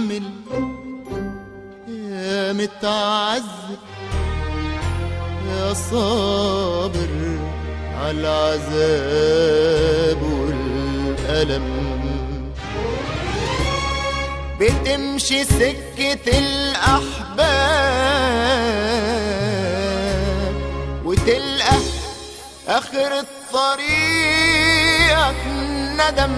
متحمل يا متعذب يا صابر على العذاب والألم بتمشي سكة الأحباب وتلقى آخر الطريق ندم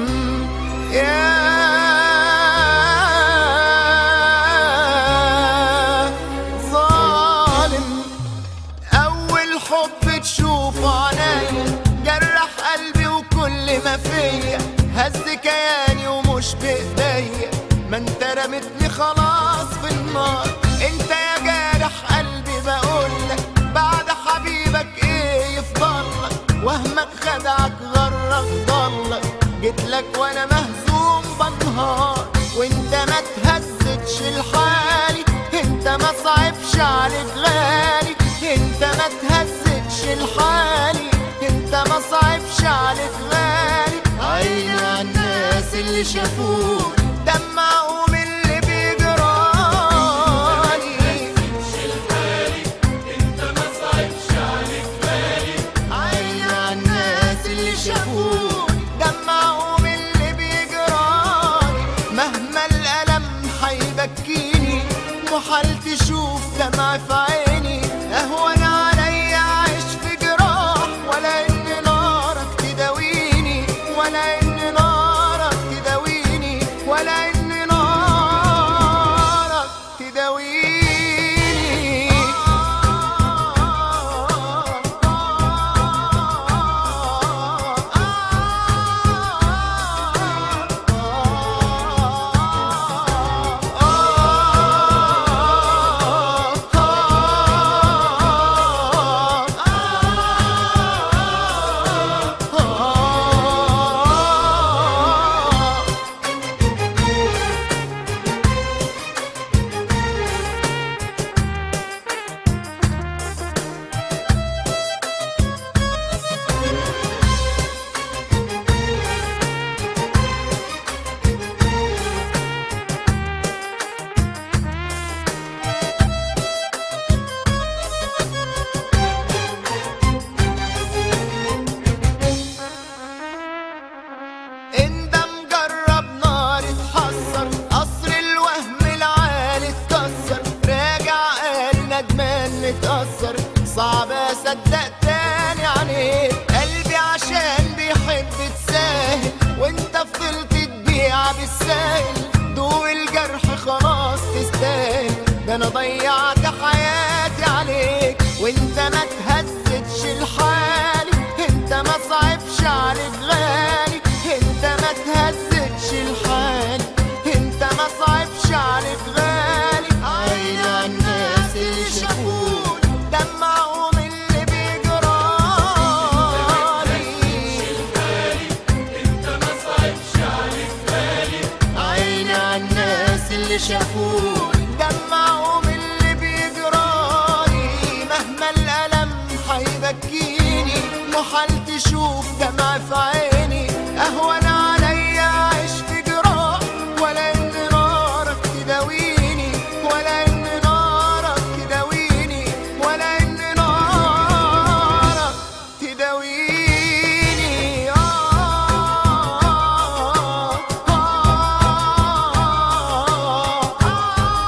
يا ظالم أول حب تشوفه عليا جرح قلبي وكل ما فيا هز كياني ومش بإيديا ما انت رمتني خلاص في النار انت يا جارح قلبي بقولك بعد حبيبك ايه يفضلك وهمك خدعك غرك ضلك جيتلك وانا مهزوم بنهار وانت ما تهزتش لحالي انت ما صعبش عليك غالي انت ما تهزتش لحالي انت ما صعبش عليك غالي عيني على الناس اللي شافوني دمعوا من اللي بيجرالي عيني على الناس اللي شافوني دمعوا من اللي بيجرالي مهما الألم هيبكيني محال تشوف دمع في عيني أهون عليا أعيش في جراح ولا إن نارك تداويني ولا إن نارك تداويني ولا إن نارك تداويني انت مجرب نار اتحسر قصر الوهم العالي اتكسر راجع قال ندمان متأثر صعب اصدق تاني عليك قلبي عشان بيحب تساهل وانت فضلت تبيع بالساهل دوق الجرح خلاص تستاهل ده انا ضيعت حياتي عليك وانت ما تهزتش لحالي انت ما صعبش عليك غالي انت ما تهزتش لحالي انت ما صعبش عليك غالي عيني على الناس اللي شافوني دمعوا من اللي بيجرالي عيني على الناس اللي شافوني دمعوا من اللي بيجرالي مهما الألم هيبكيني محال تشوف دمع في عيني أهون عليا أعيش في جراح ولا إن نارك تداويني ولا إن نارك تداويني ولا إن نارك تداويني آه آه آه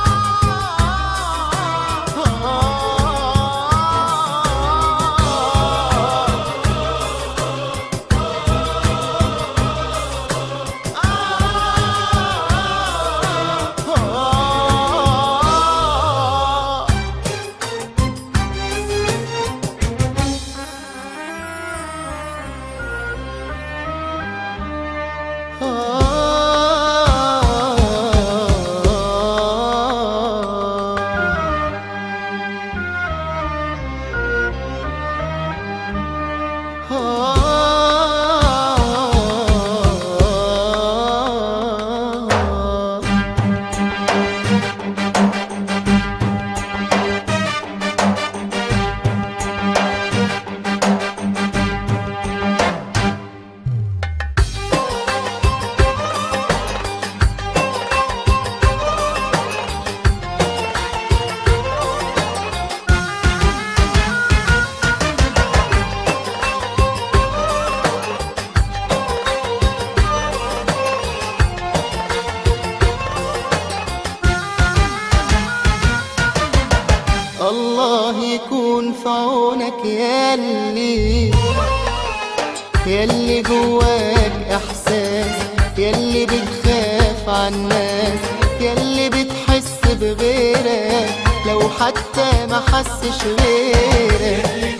ياللي ياللي جواك احساس ياللي بتخاف عالناس ياللي بتحس بغيرك لو حتى ما حسش غيرك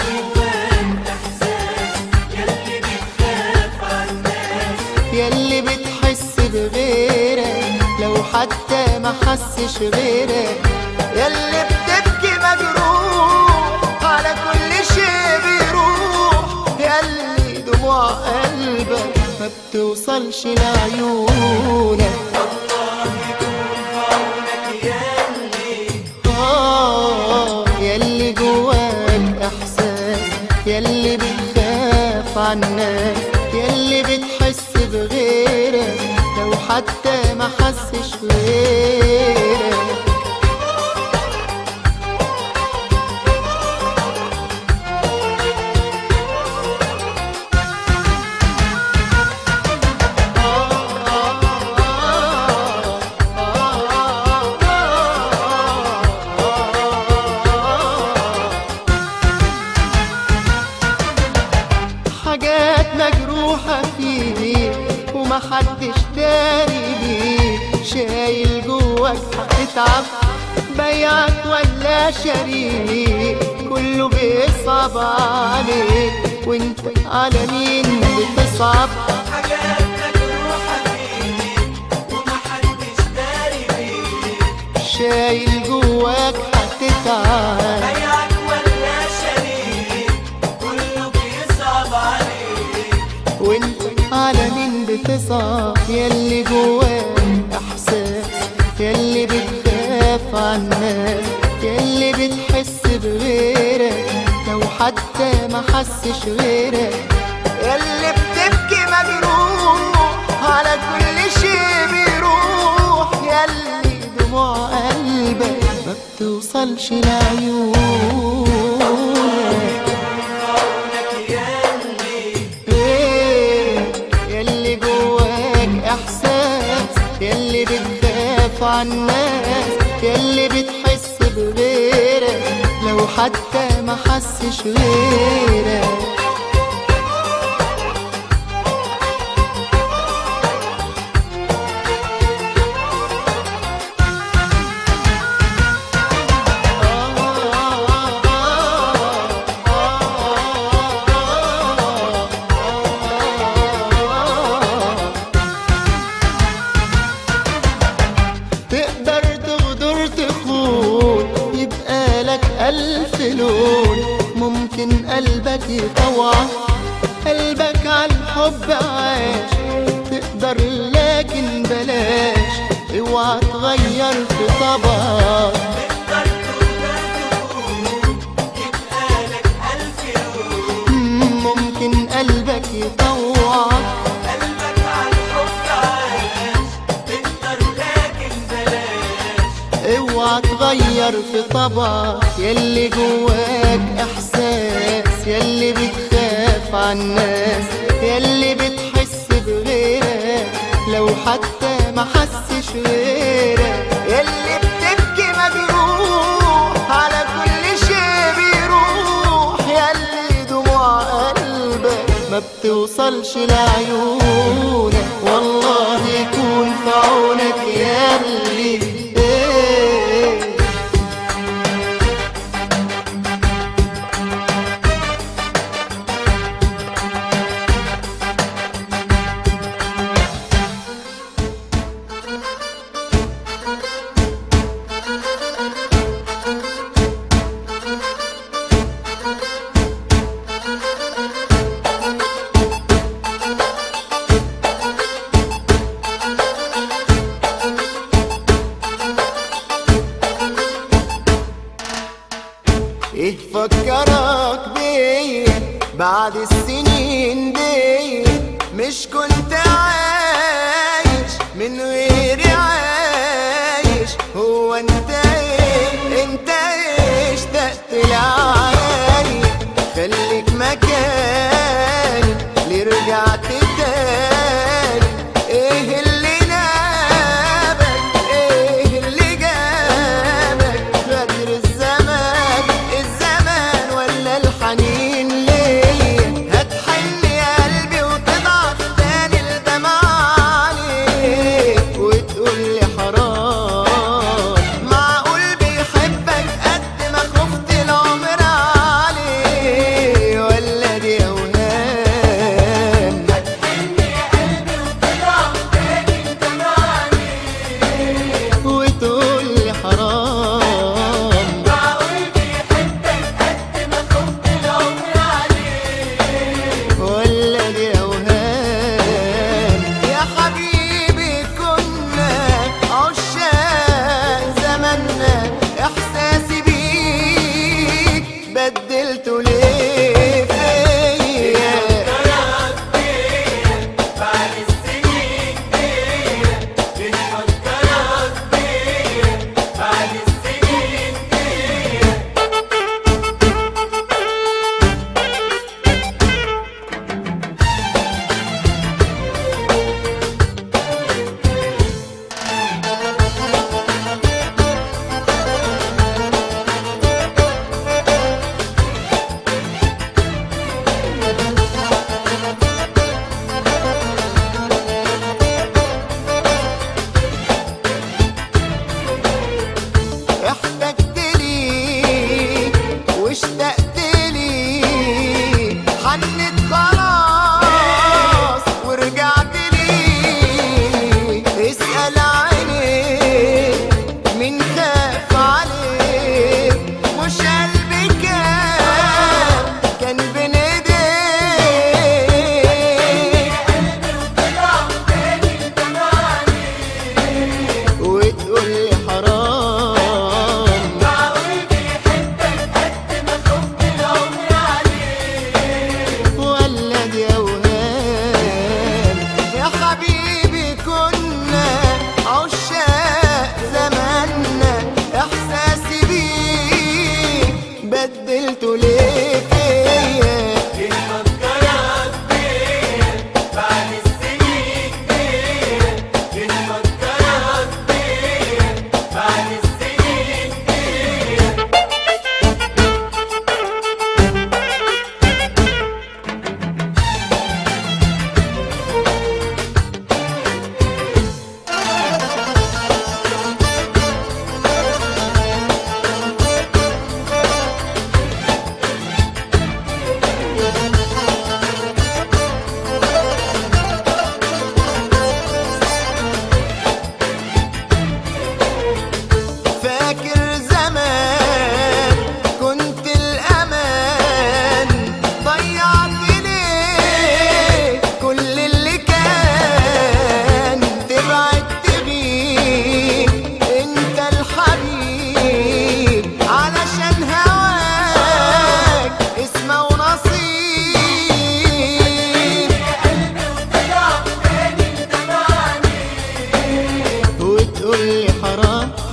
ياللي بتحس بغيرك لو حتى ما حسش غيرك ياللي بتبكي مجروح على كل شيء بيروح ياللي دموع قلبك ما بتوصلش لعيونك آه، ياللي جواك احساس ياللي بتخاف عالناس ياللي بتحس بغيرك لو حتى ما حسش غيرك حاجات مجروحة فيك ومحدش داري بيك شايل جواك هتتعب بيعك ولا شريك كله بيصعب عليك وانت على مين بتصعب حاجات مجروحة فيك ومحدش داري بيك شايل جواك هتتعب بيعك ولا شريك كله بيصعب عليك وانت على مين بتصعب ياللي جواك احساس ياللي بتخاف عالناس ياللي بتحس بغيرك لو حتى ما حسش غيرك ياللي بتبكي مجروح على كل شيء بيروح ياللي دموع قلبك ما بتوصلش لعيونك عونك ياللي إيه ياللي جواك احساس ياللي بتخاف عالناس ياللي بتحس بغيرك لو حتى ما حسش غيرك تقدر تغدر تخون يبقى لك ألف لون ممكن قلبك يطوعك قلبك عالحب عاش تقدر لكن بلاش اوعى تغير في طبعك تقدر تقدر تكون يبقى لك ألف يوم ممكن قلبك يطوعك قلبك عالحب عايش تقدر لكن بلاش اوعى تغير في طبعك ياللي جواك احساس ياللي بتخاف عالناس ياللي بتحس بغيرك لو حتى ما حسش غيرك ياللي بتبكي مجروح على كل شيء بيروح ياللي دموع قلبك ما بتوصلش لعيونك والله يكون في عونك ياللي إيه ايه فكرك بيا بعد السنين دي مش كنت عايش من غيري عايش هو انت ايه انت ايه اشتقت لعيالي خليك مكاني ليه رجعت تاني ايه اللي نابك ايه اللي جابك غدر الزمان الزمان ولا الحنين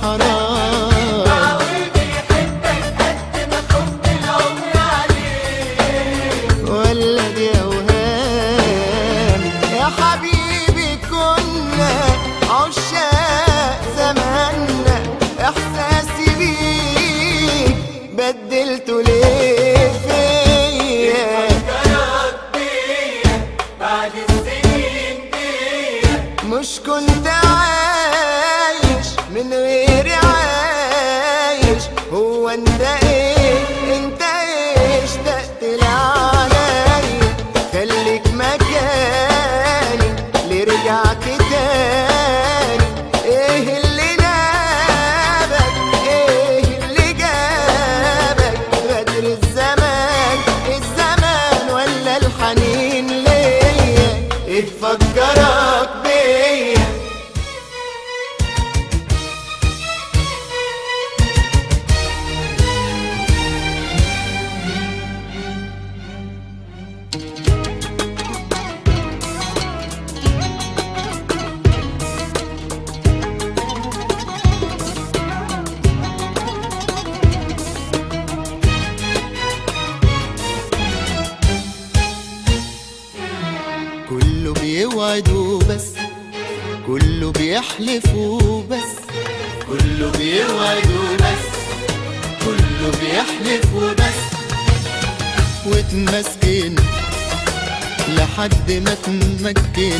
حرام معقول بيحبك قد ما حب العمر عليك ولا دي اوهام يا حبيبي كنا عشاق زماننا احساسي بيك بدلته ليه فيا فكرك بيا بعد السنين دي مش كنت عايش من غيري عايش هو انت ايه انت ايه اشتقت لعلي خليك مكاني ليه رجعت تاني ايه اللي نابك ايه اللي جابك غدر الزمان الزمان ولا الحنين ليا ايه فكرك بيا كله بيوعد وبس كله بيحلف وبس كله بيوعد وبس كله بيحلف وبس وتمسكن لحد ما تمكن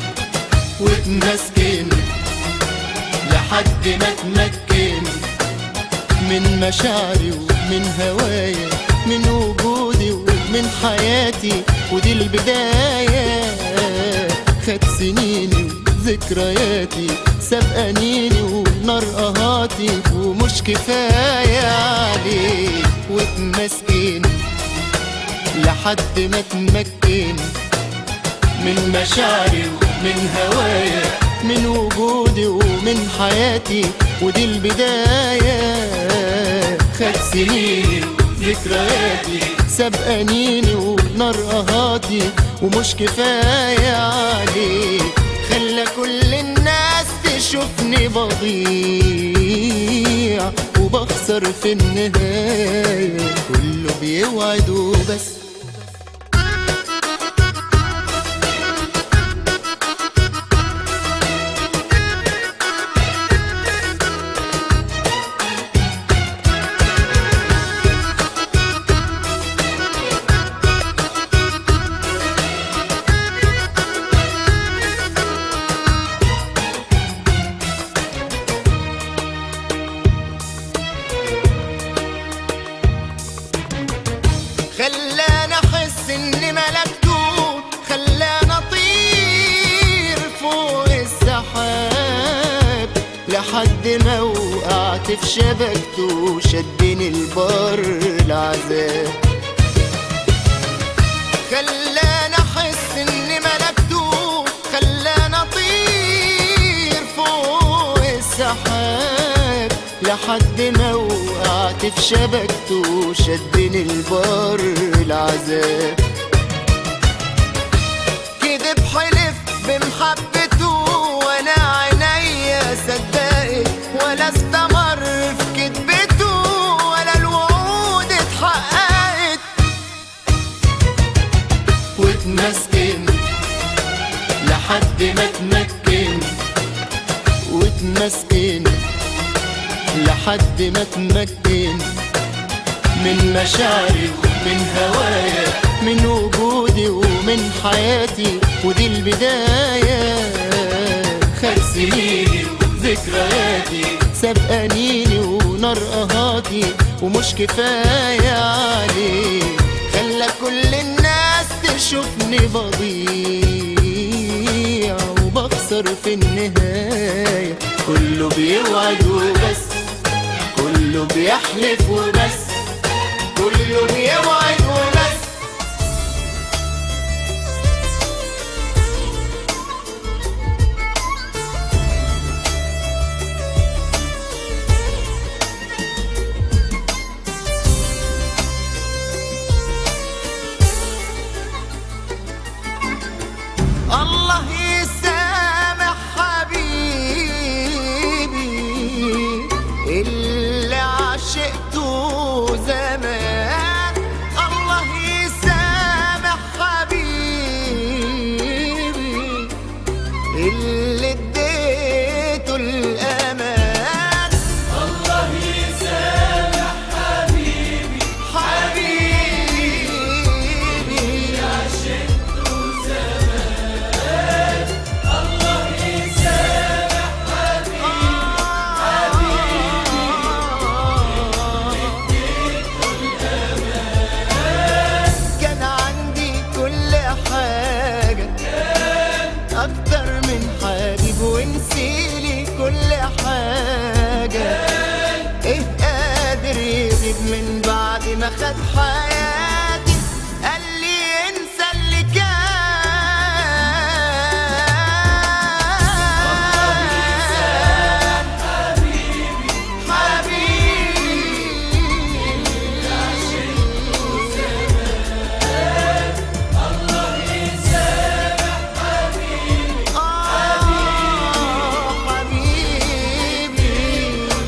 وتمسكن لحد ما تمكن من مشاعري ومن هوايا من وجودي ومن حياتي ودي البداية خد سنيني وذكرياتي سبقانيني ونار قهاتي ومش كفاية عليك وتمسكن لحد ما تمكن من مشاعري ومن هوايا من وجودي ومن حياتي ودي البداية خد سنيني ذكرياتي سبقانيني ونار قهاتي ومش كفاية عليك خلى كل الناس تشوفني بضيع وبخسر في النهاية كله بيوعد وبس خلاني احس اني ملكته خلاني اطير فوق السحاب لحد ما وقعت في شبكته شدني البر العذاب خلاني احس اني ملكته خلاني اطير فوق السحاب لحد ما وقعت في شبكته شدني البر العذاب كدب حلف بمحبته وانا عينيا صدقت ولا استمر في كدبته ولا الوعود اتحققت واتمسكن لحد ما تمكن واتمسكن لحد ما تمكن من مشاعري ومن هوايا من وجودي ومن حياتي ودي البداية خد سنيني وذكرياتي سبقانيني ونار قهاتي ومش كفاية عليه خلى كل الناس تشوفني بضيع وبخسر في النهاية كله بيوعد وبس كله بيحلف وبس كله بيوعد وبس الله يسامح حبيبي خد حياتي قال لي انسى اللي كان حبيبي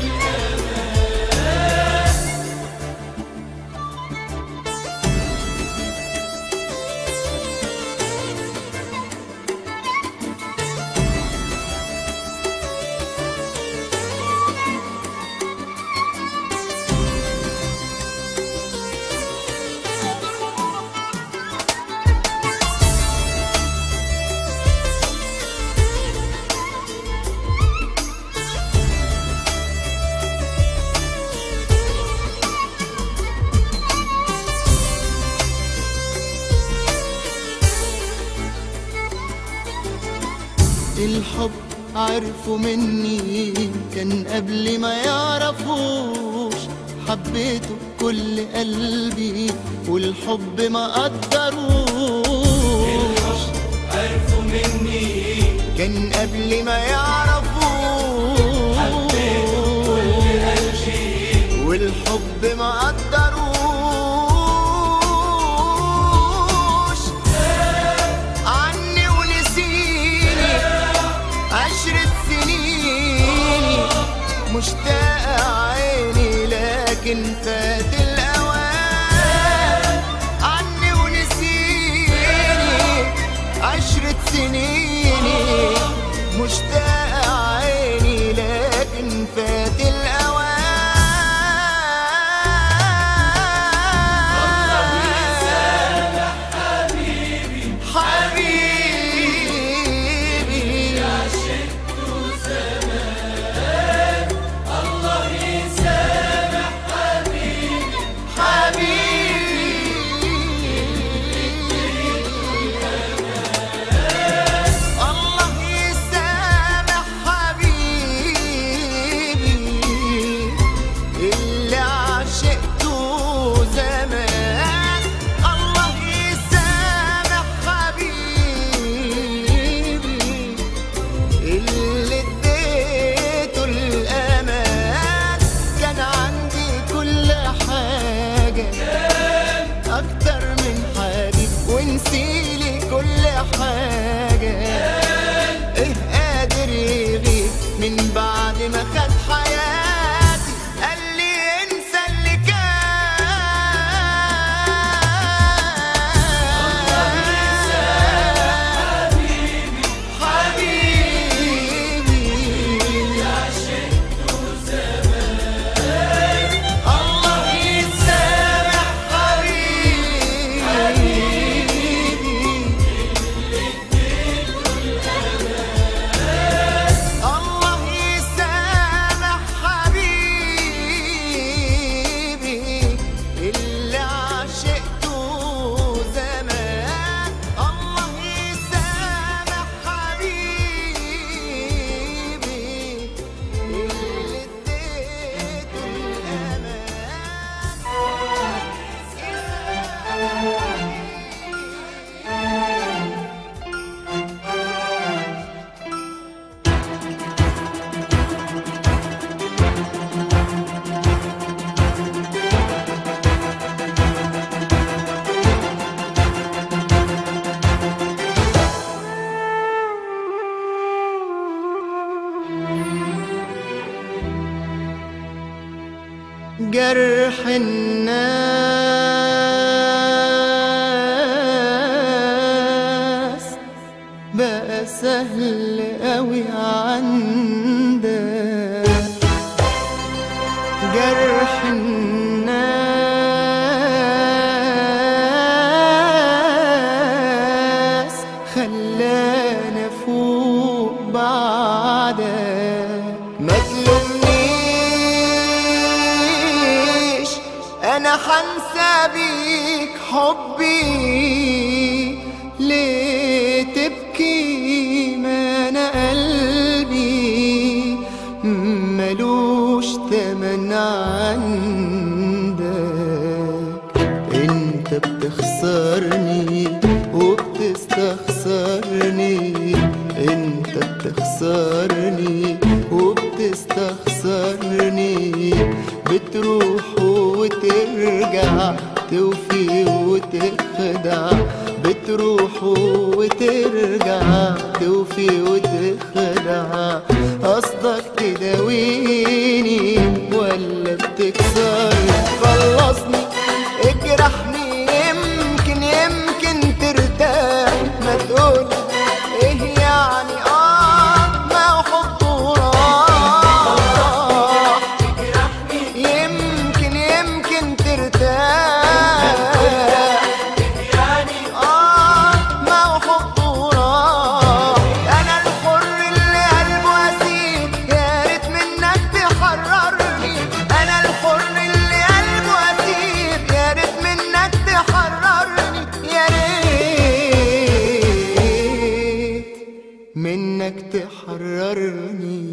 الحب عرفوا مني كان قبل ما يعرفوش حبيته بكل قلبي والحب ما قدروش عرفوا مني كان قبل ما يعرفوش والحب ما قدروش عني ونسيني عشرة سنين مشتاق عيني لكن فات الأوان عني ونسيني عشرة سنين مشتاق عيني لكن فات الأوان حبيبي الله يسامح الله يسامح حبيبي اللي عشقته زمان الله يسامح حبيبي اللي اديته الامان كان عندي كل حاجه اكتر من حبيب ونسيلي كل حاجه ايه قادر يغيب من بعد ما خد حياتي قال لي انسى اللي كان حبيبي الله يسامح حبيبي الله يسامح حبيبي اللي عشقته زمان الله يسامح حبيبي اللي اديته الأمان جرح الناس بقى سهل قوي عندك جرح الناس خلانا فوق بعدك ما تلومنيش انا حنسى بيك حبي ليه تبكي ما انا قلبي ملوش تمن عندك بتخسرني وبتستخسرني انت بتخسرني وبتستخسرني بتروح وترجع توفي وتخدع بتروح وترجع توفي وتخدع قصدك تداويني ولا بتكسرني خلصني اجرحني يمكن يمكن ترتاح ما تقول ايه يعني اه ما حب وراح يمكن يمكن ترتاح آه ما هو حب وراح أنا الحر اللي قلبه أسير يا ريت منك تحررني أنا الحر اللي قلبه أسير يا ريت منك تحررني يا ريت منك تحررني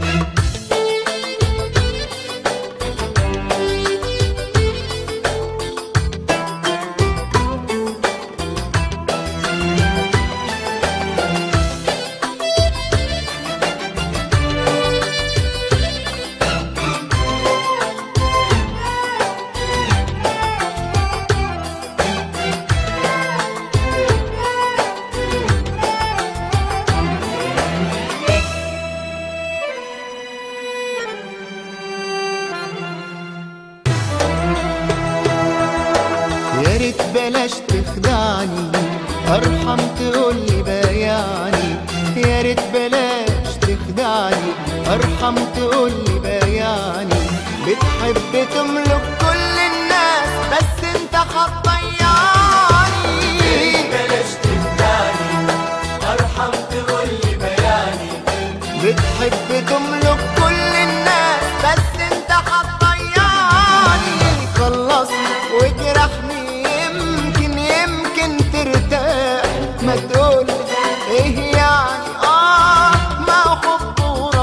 يا ريت بلاش تخدعني ارحم تقولي بايعني يا ريت بلاش تخدعني ارحم تقولي بايعني بتحب تملك كل الناس بس انت هتضيعني بلاش تخدعني ارحم تقولي بياني بتحب تملك كل الناس بس انت هتضيعني خلصني واجرحني يمكن يمكن ترتاح ما تقول ايه يعني اه ما هو حب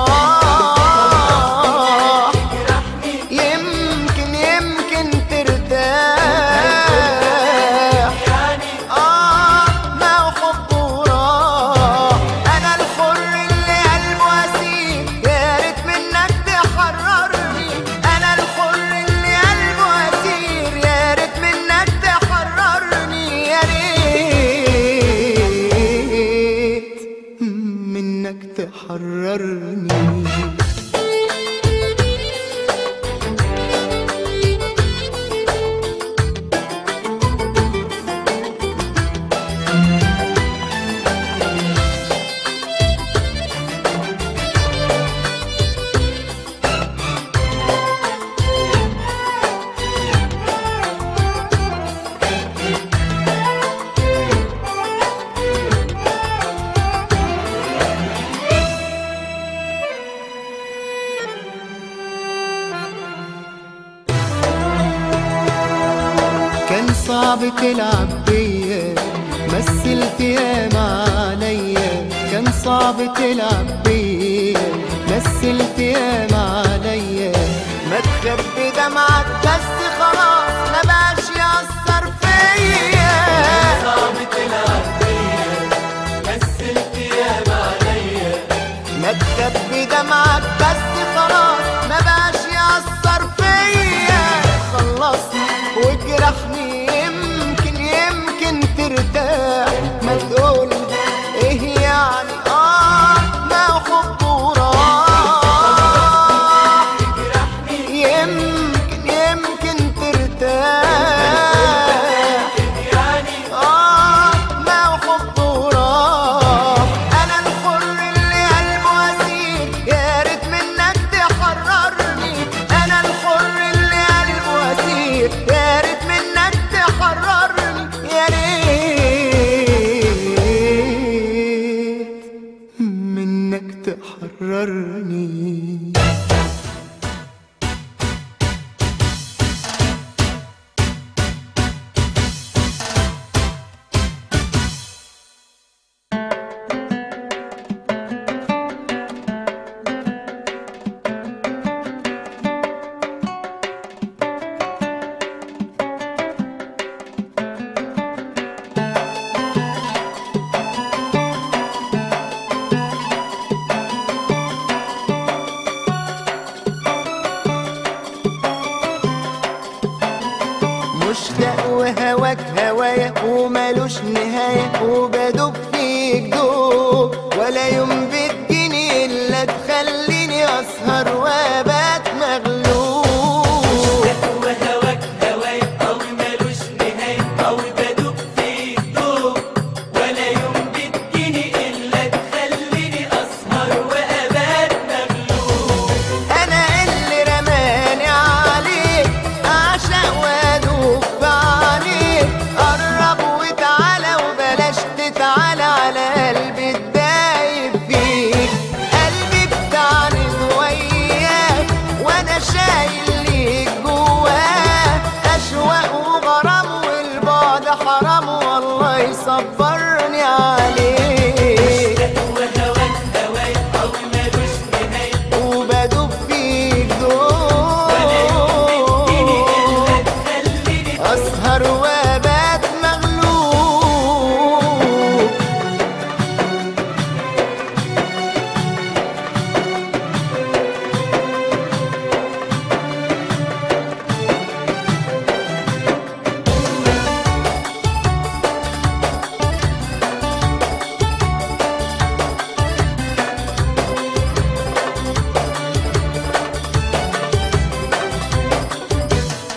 وراح يمكن يمكن ترتاح آه ما هو حب وراح أنا الحر اللي قلبه أسير يا ريت منك تحررني أنا الحر اللي قلبه أسير يا ريت منك تحررني يا ريت منك تحررني كان صعب تلعب بيا مثلت ياما عليا كان صعب تلعب بيا مثلت ياما عليا ما تخبي دمعك بس خلاص ما بقاش يأثر فيا صعب تلعب بيا مثلت ياما عليا ما تخبي دمعك بس خلاص ما بقاش يأثر فيا خلصني واجرحني يمكن يمكن ترتاح ما تقول ايه يعني اه ما هو حب وراح يمكن يمكن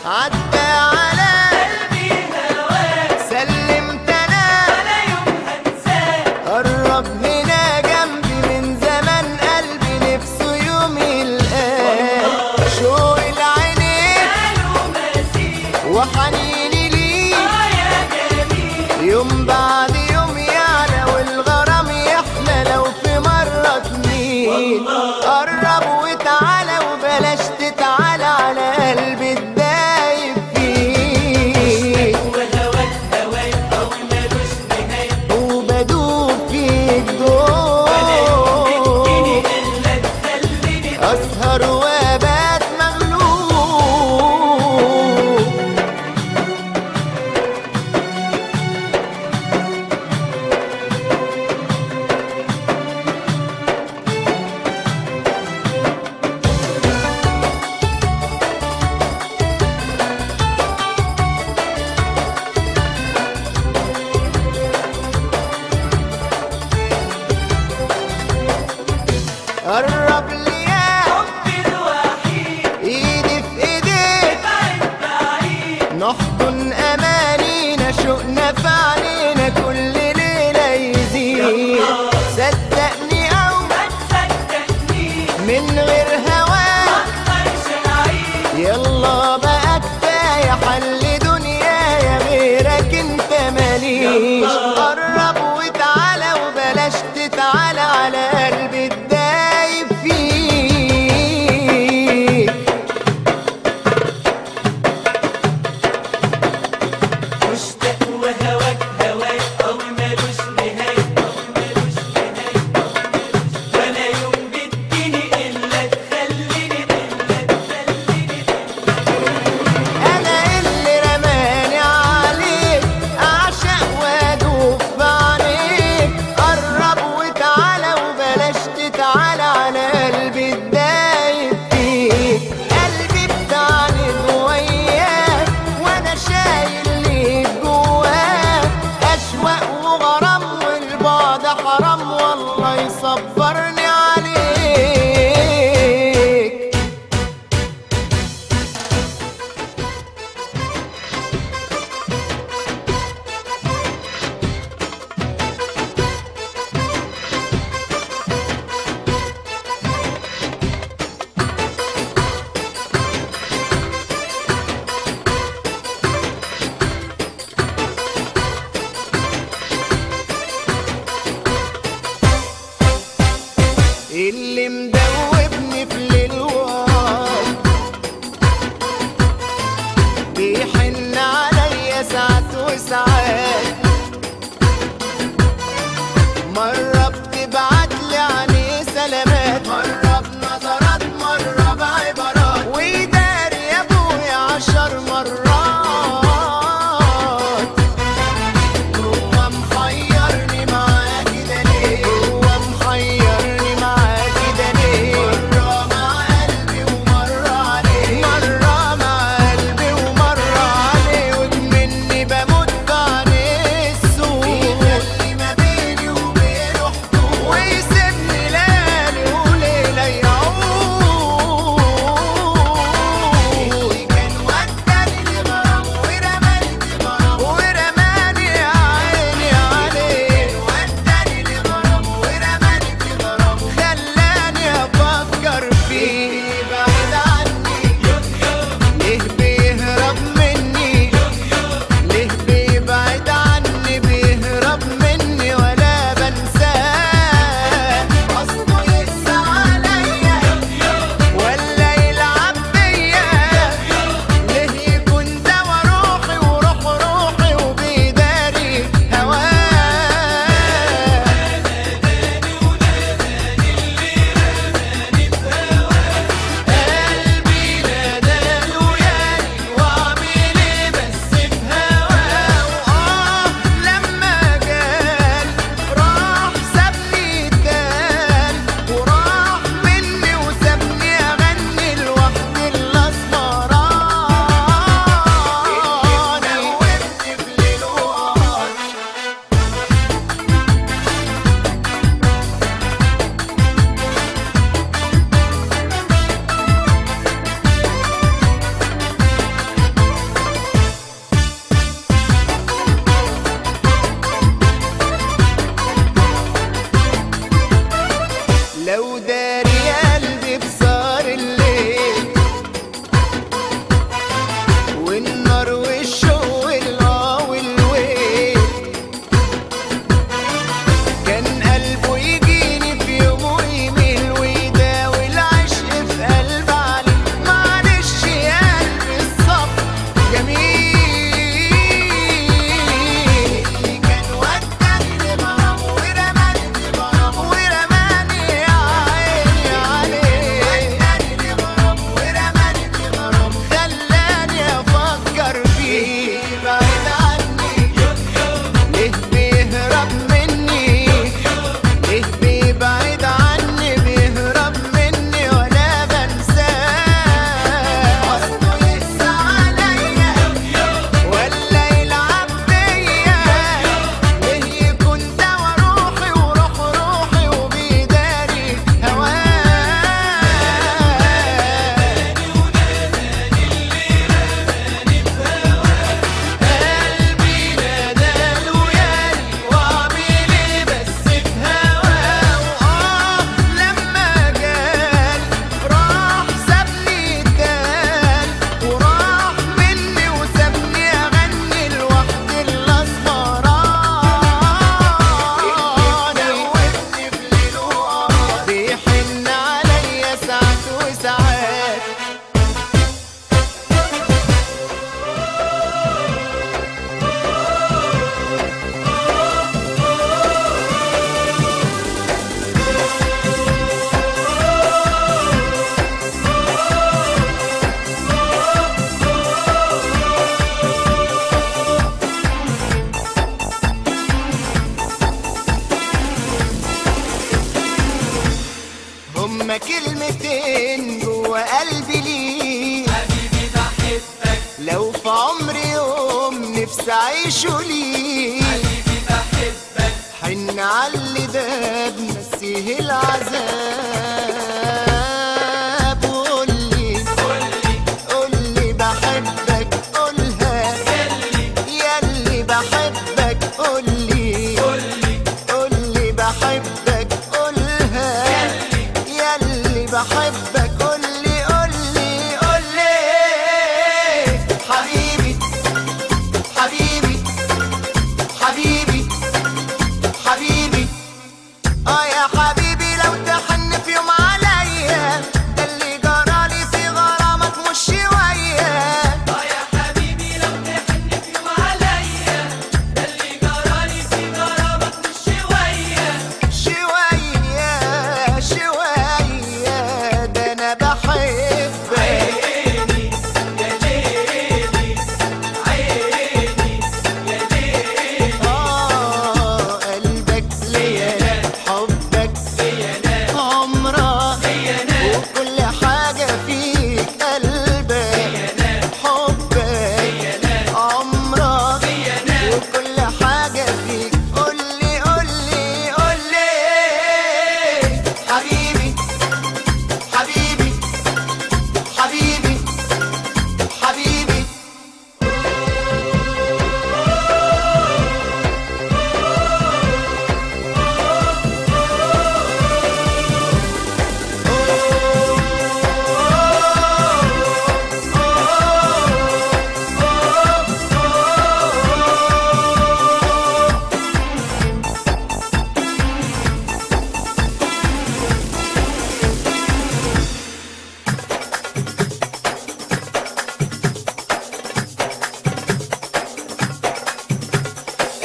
عدى على قلبي هواك سلمت انا ولا يوم هنساك قرب هنا جنبي من زمان قلبي نفسه يوم يلقاك شوق العينين قالوا مزيد وحنيني ليك اه يا جميل يوم بعد يوم يعلى والغرام يحلى لو في مرة تميل قرب وتعالى وبلاش تتعالى على قلبي الدايب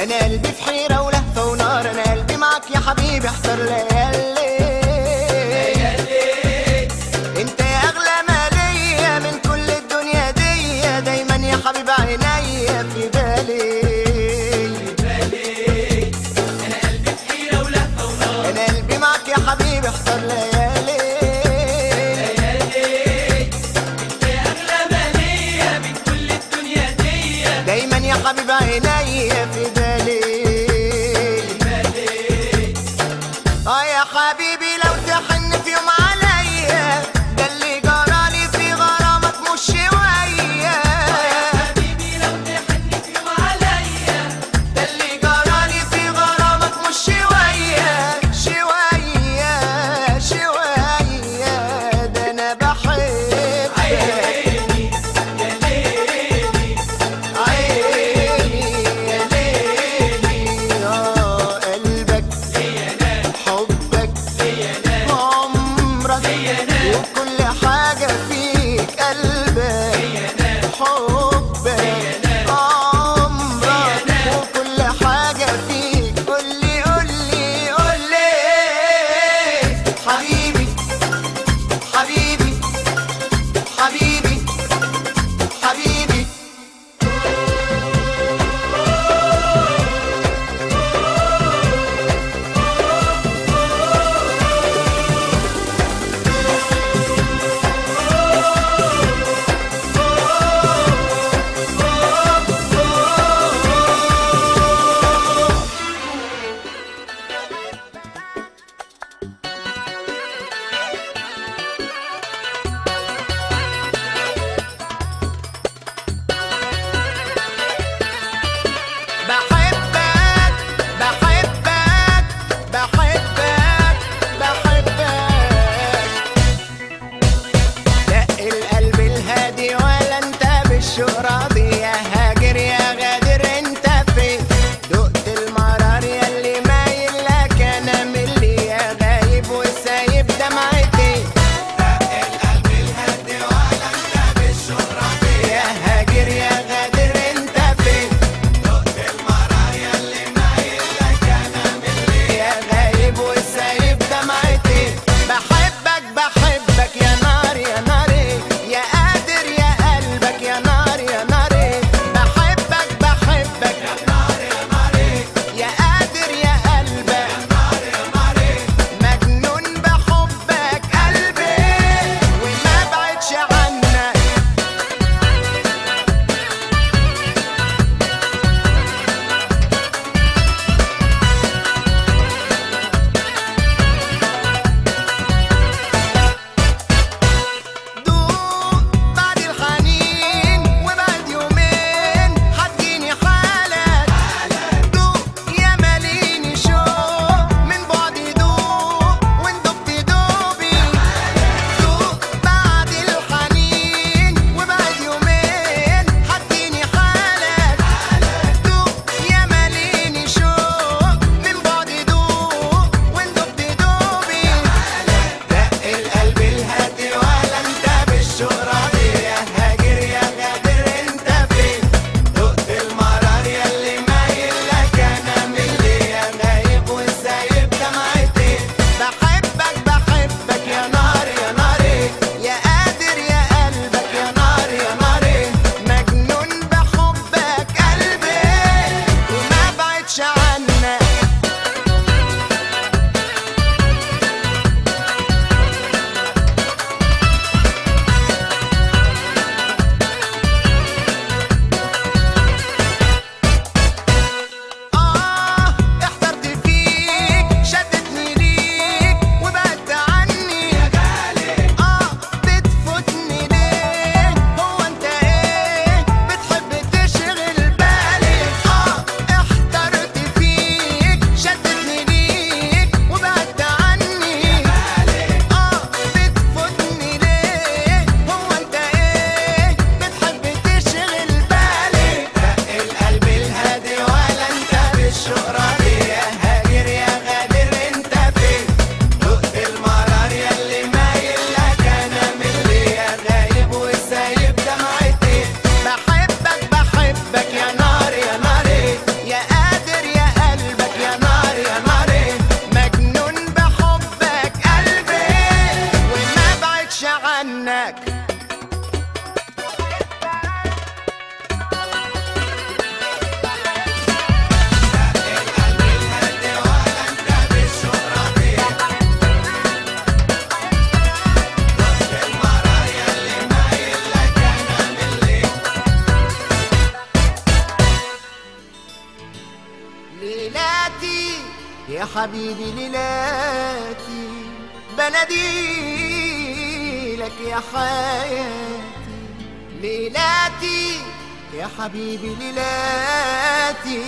انا قلبي في حيره ولهفه ونار انا قلبي معاك يا حبيبي احضر ليالي انت يا اغلى ما ليا من كل الدنيا دي دايما يا حبيب عينيا في بالي انا قلبي معاك يا حبيبي احضر ليالي دايما يا حبيب عينيا في بالي اه يا حبيبي لو تحن في يوم عليا ده اللي جرالي في غرامك مش شويه ده اللي جرالي في غرامك مش شويه شويه شويه ده انا بحبك عيني يا ليلي اه قلبك حبك عمرك وكل حاجة فيك قلبك حبك عمرك وكل حاجة فيك قولي قولي قولي حبيبي حبيبي حبيبي حبيبي بحبك بحبك بحبك بحبك دق القلب الهادي ولا انت بالشوق راضي يا هاجر يا غادر انت فين دقت المرار ياللي مايل لك انا ملي يا غايب وسايب دمعتي يا هاجر يا غادر انت فين يا غايب وسايب دمعتي بحبك بحبك يا نار يا ناري يا قادر يا قلبك يا نار يا نار حبيبي ليلاتي بناديلك يا حياتي ليلاتي يا حبيبي ليلاتي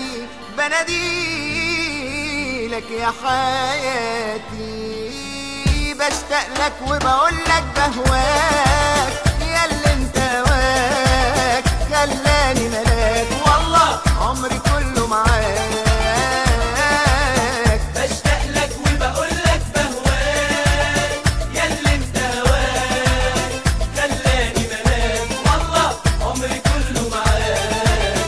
بناديلك يا حياتي بشتاق لك وبقول لك بهواك يا اللي انت واك خلاني ملاك والله عمري كله معاك بشتاق لك وبقول لك بهواك يا اللي انت هواك خلاني ملاك والله عمري كله معاك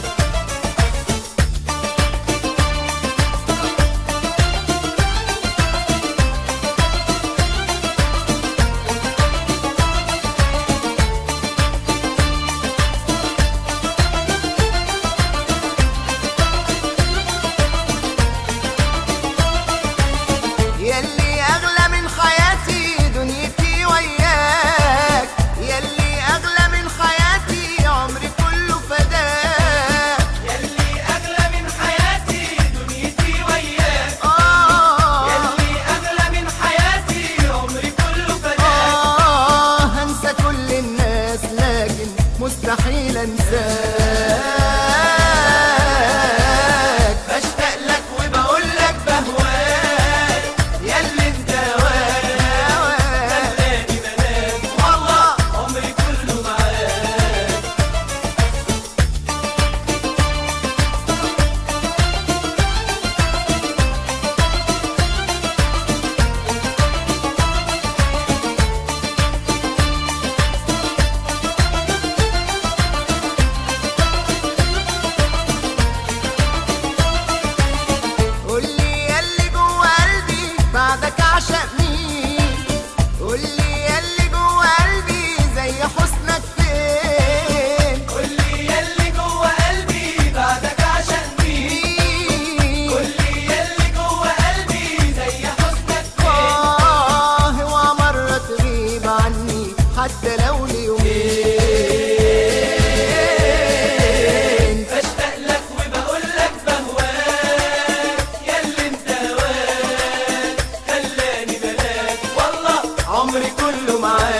يلي اغلى من حياتي دنيتي وياك يلي اغلى من حياتي عمري كله فداك يلي اغلى من حياتي دنيتي وياك آه يلي اغلى من حياتي عمري كله فداك آه هنسى كل الناس لكن مستحيل انساك بشتاق لك وبقول لك بهواك يا اللي انت واك خلاني ملاك والله عمري كله معاك قولي ياللي جوا قلبي بعدك اعشق مين قولي ياللي جوا قلبي زي حسنك فين قولي يلي جوه قلبي بعدك عشان مين مين قولي يلي جوه قلبي زي حسنك فين آه هو مرة تغيب عني حتى لو ليومين بشتاق لك وبقول لك بهواك ياللي انت هواك خلاني ملاك والله عمري كله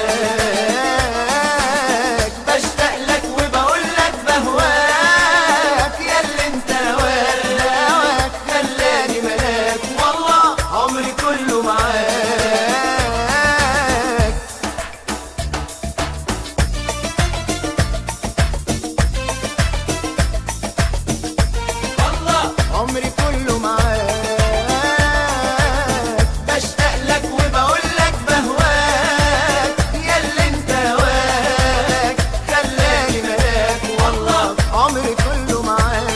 معاك بشتاق لك وبقول لك بهواك يا اللي انت هواك خلاني ملاك والله عمري كله معاك والله عمري كله معاك بشتاق لك وبقول لك بهواك يا اللي انت هواك خلاني ملاك والله عمري كله معاك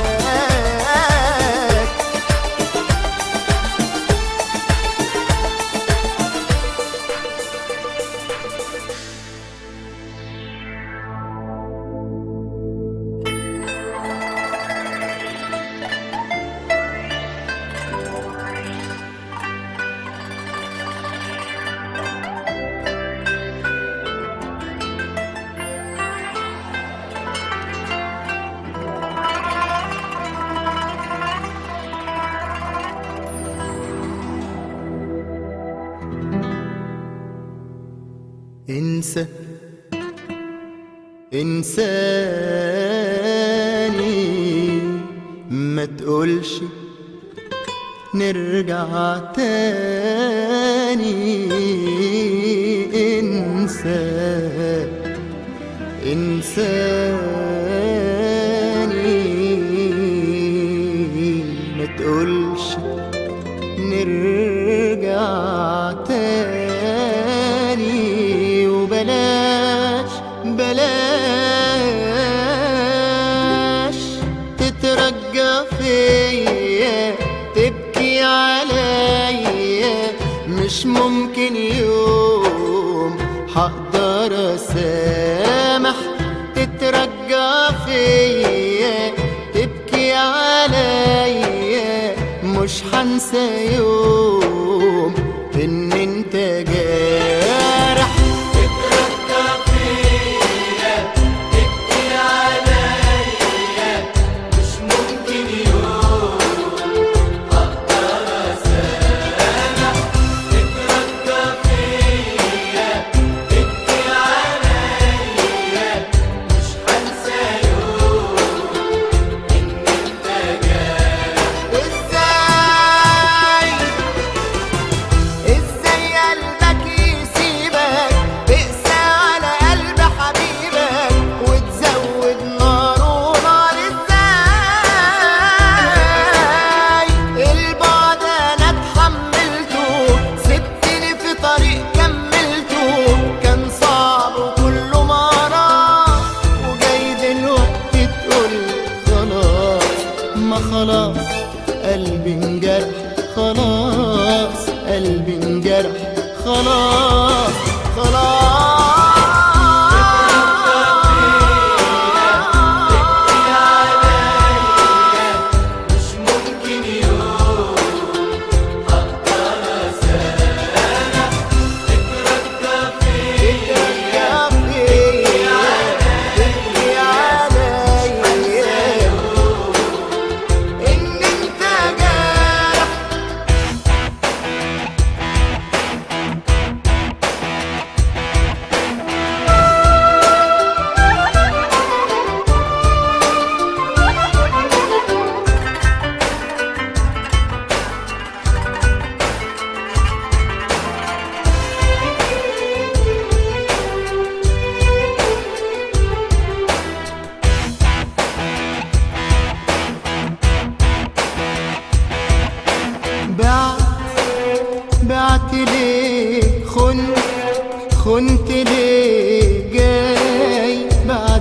انسى انساني ما تقولش نرجع تاني انسى انساني ما تقولش نرجع تاني وبلاش بلاش تترجى فيا تبكي عليا مش ممكن يوم هقدر اسامح تترجى فيا تبكي عليا مش هنسى يوم ان انت جارح تتركى فيا تبكي عليا مش ممكن يوم اقدر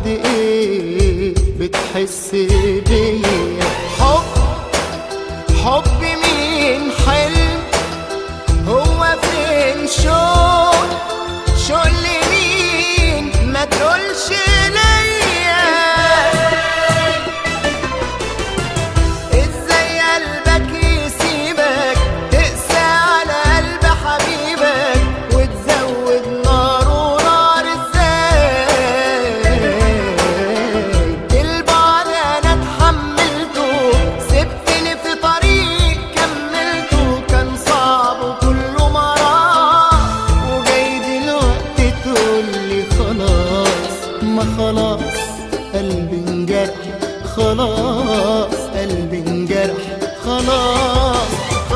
قد ايه بتحس بيا حب حب مين حلم هو فين شوق شوق لمين ما تقولش ليا ازاي قلبك يسيبك تقسى على قلب حبيبك وتزود نار ونار ازاي البعد انا اتحملته سبتني في طريق كملته كان صعب وكله مرار وجاي دلوقتي تقولي خلاص ما خلاص قلبي انجرح خلاص قلبي انجرح خلاص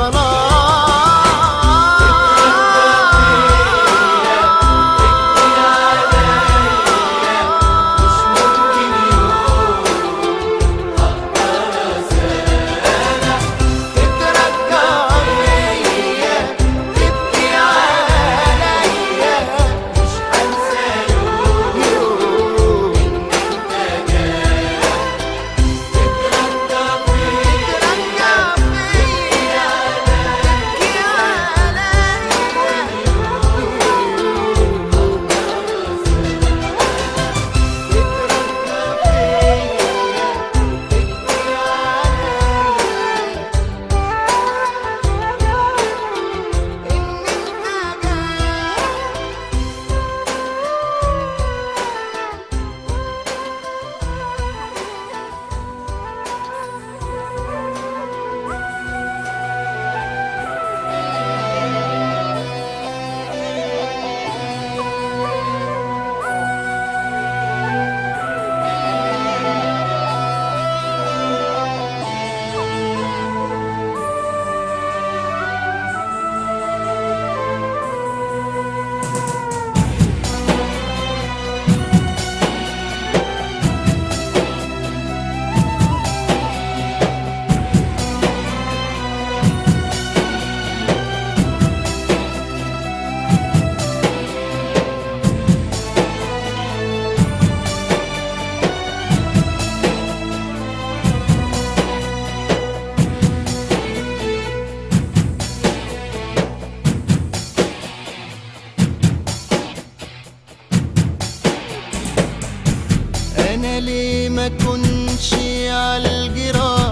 انا ليه ما كنش على الجراح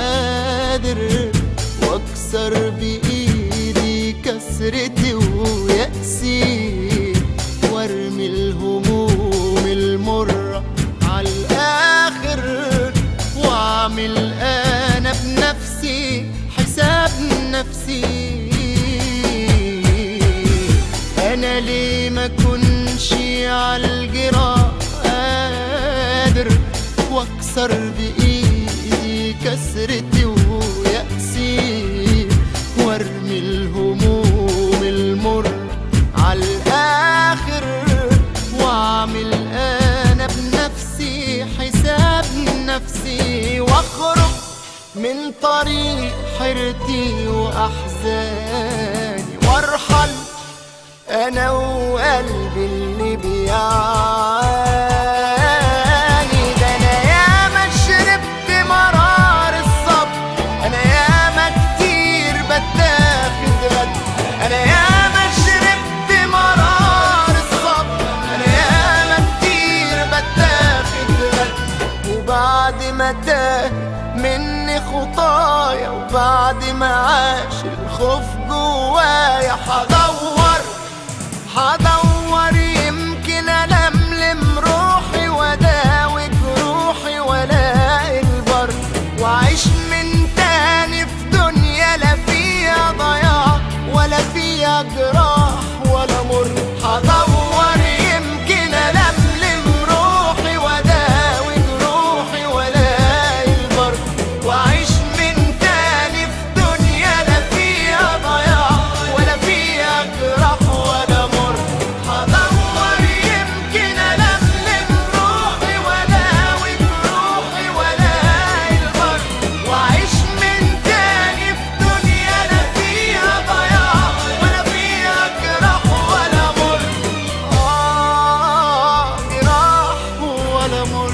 قادر واكسر بايدي كسرتي ويأسي وارمي الهموم المرة على الاخر واعمل انا بنفسي حساب نفسي انا ليه ما كنش على الجراح قادر واكسر بايدي كسرتي ويأسي وارمي الهموم المر على الاخر واعمل انا بنفسي حساب نفسي واخرج من طريق حيرتي واحزاني وارحل انا وقلبي اللي بيعاني ده انا ياما شربت مرار الصبر انا ياما كتير بتاخد غد انا ياما شربت مرار الصبر انا ياما كتير بتاخد غد وبعد ما تاه مني خطايا وبعد ما عاش الخوف جوايا هدور هدور يمكن ألملم روحي وأداوي جروحي وألاقي البر وأعيش من تاني في دنيا لا فيها ضياع ولا فيها جراح ولا مر هدور يمكن ألملم روحي وأداوي جروحي وألاقي البر وأعيش من تاني في دنيا لا فيها ضياع ولا فيها جراح ولا مر هدور يمكن ألملم روحي مر